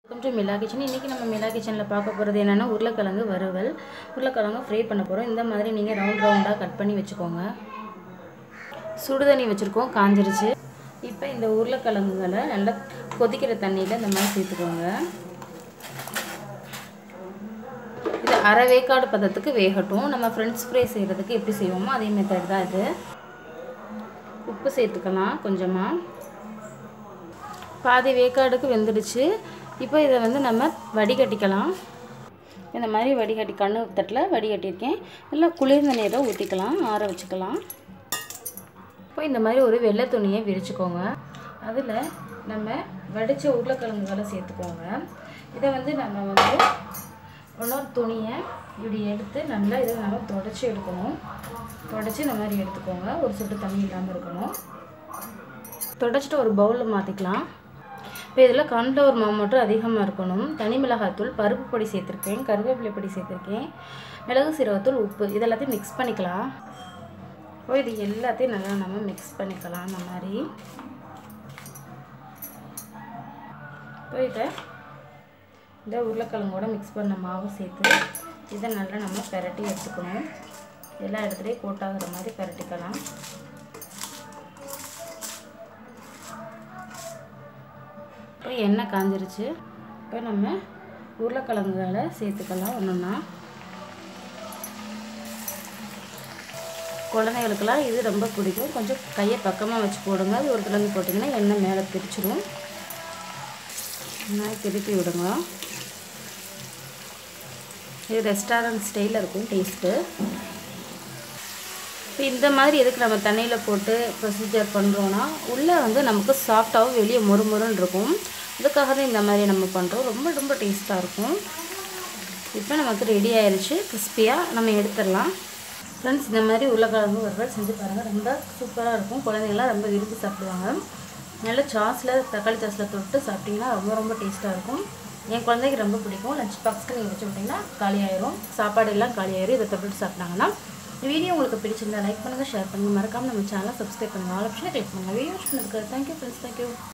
கொஞ்சம் மிளா கிச்சன் இன்றைக்கி நம்ம மிளா கிச்சனில் பார்க்க போகிறது என்னென்னா உருளைக்கிழங்கு வறுவல் உருளைக்கிழங்கு ஃப்ரை பண்ண போகிறோம் இந்த மாதிரி நீங்கள் ரவுண்ட் ரவுண்டாக கட் பண்ணி வச்சுக்கோங்க சுடுதண்ணி வச்சுருக்கோம் காஞ்சிருச்சு இப்போ இந்த உருளைக்கிழங்குகளை நல்லா கொதிக்கிற தண்ணியில் இந்த மாதிரி சேர்த்துக்கோங்க இது அரை வேக்காடு பதத்துக்கு வேகட்டும் நம்ம ஃப்ரெண்ட்ஸ் ஃப்ரை செய்கிறதுக்கு எப்படி செய்வோமோ அதே மெத்தட் தான் இது உப்பு சேர்த்துக்கலாம் கொஞ்சமாக பாதி வேக்காடுக்கு வெந்துடுச்சு இப்போ இதை வந்து நம்ம வடிகட்டிக்கலாம் இந்த மாதிரி வடிகட்டி கண்ணு தட்டில் வடிகட்டியிருக்கேன் நல்லா குளிர்ந்த நீரை ஊற்றிக்கலாம் ஆற வச்சுக்கலாம் இப்போ இந்த மாதிரி ஒரு வெள்ளை துணியை விரிச்சுக்கோங்க அதில் நம்ம வடித்த உருளைக்கிழங்குகளை சேர்த்துக்கோங்க இதை வந்து நம்ம வந்து இன்னொரு துணியை இப்படி எடுத்து நல்லா இதை நம்ம தொடச்சி எடுக்கணும் தொடச்சி இந்த மாதிரி எடுத்துக்கோங்க ஒரு சொட்டு தண்ணி இல்லாமல் இருக்கணும் தொடச்சிட்டு ஒரு பவுலில் மாற்றிக்கலாம் இப்போ இதில் கான்ஃப்ளவர் மாவு மட்டும் அதிகமாக இருக்கணும் தனி மிளகாய்த்தூள் பருப்பு பொடி சேர்த்துருக்கேன் கருவேப்பிலை பொடி சேர்த்துருக்கேன் மிளகு சீரகத்தூள் உப்பு இதெல்லாத்தையும் மிக்ஸ் பண்ணிக்கலாம் இப்போ இது எல்லாத்தையும் நல்லா நம்ம மிக்ஸ் பண்ணிக்கலாம் அந்த மாதிரி இப்போ இதை இந்த உருளைக்கிழங்கோட மிக்ஸ் பண்ண மாவு சேர்த்து இதை நல்லா நம்ம பெரட்டி எடுத்துக்கணும் எல்லா இடத்துலையும் கோட்டாகிற மாதிரி பெரட்டிக்கலாம் இப்போ எண்ணெய் காஞ்சிருச்சு இப்போ நம்ம உருளைக்கிழங்குகளை சேர்த்துக்கலாம் ஒன்றுன்னா குழந்தைகளுக்கெல்லாம் இது ரொம்ப பிடிக்கும் கொஞ்சம் கையை பக்கமாக வச்சு போடுங்க அது ஒரு கிழங்கு போட்டிங்கன்னா எண்ணெய் மேலே பிரிச்சிடும் மாதிரி திருப்பி விடுங்க இது ரெஸ்டாரண்ட் ஸ்டைலில் இருக்கும் டேஸ்ட்டு இப்போ இந்த மாதிரி எதுக்கு நம்ம தண்ணியில் போட்டு ப்ரொசீஜர் பண்ணுறோன்னா உள்ளே வந்து நமக்கு சாஃப்டாகவும் வெளியே மொறு மொறுன்னு இருக்கும் இதுக்காக தான் இந்த மாதிரி நம்ம பண்ணுறோம் ரொம்ப ரொம்ப டேஸ்ட்டாக இருக்கும் இப்போ நமக்கு ரெடி ஆயிடுச்சு கிறிஸ்பியாக நம்ம எடுத்துடலாம் ஃப்ரெண்ட்ஸ் இந்த மாதிரி உருளைக்கிழங்கு வறுவல் செஞ்சு பாருங்கள் ரொம்ப சூப்பராக இருக்கும் குழந்தைங்களாம் ரொம்ப விரும்பி சாப்பிடுவாங்க நல்ல சாஸில் தக்காளி சாஸில் தொட்டு சாப்பிட்டிங்கன்னா ரொம்ப ரொம்ப டேஸ்ட்டாக இருக்கும் என் குழந்தைக்கு ரொம்ப பிடிக்கும் லஞ்ச் பாக்ஸ்க்கு நீங்கள் வச்சு விட்டிங்கன்னா காலியாயிரும் சாப்பாடு எல்லாம் காலியாயிரும் இதை தொட்டுட்டு சாப்பிட்டாங்கன்னா இந்த வீடியோ உங்களுக்கு பிடிச்சிருந்தா லைக் பண்ணுங்கள் ஷேர் பண்ணுங்கள் மறக்காமல் நம்ம சேனலை சப்ஸ்கிரைப் பண்ணுங்கள் ஆல் ஆப்ஷனை கிளிக் பண்ணுங்கள் வீடியோ வாட்ச் பண்ணதுக்கு தேங்க்யூ ஃப்ரெண்ட்ஸ் தேங்க்யூ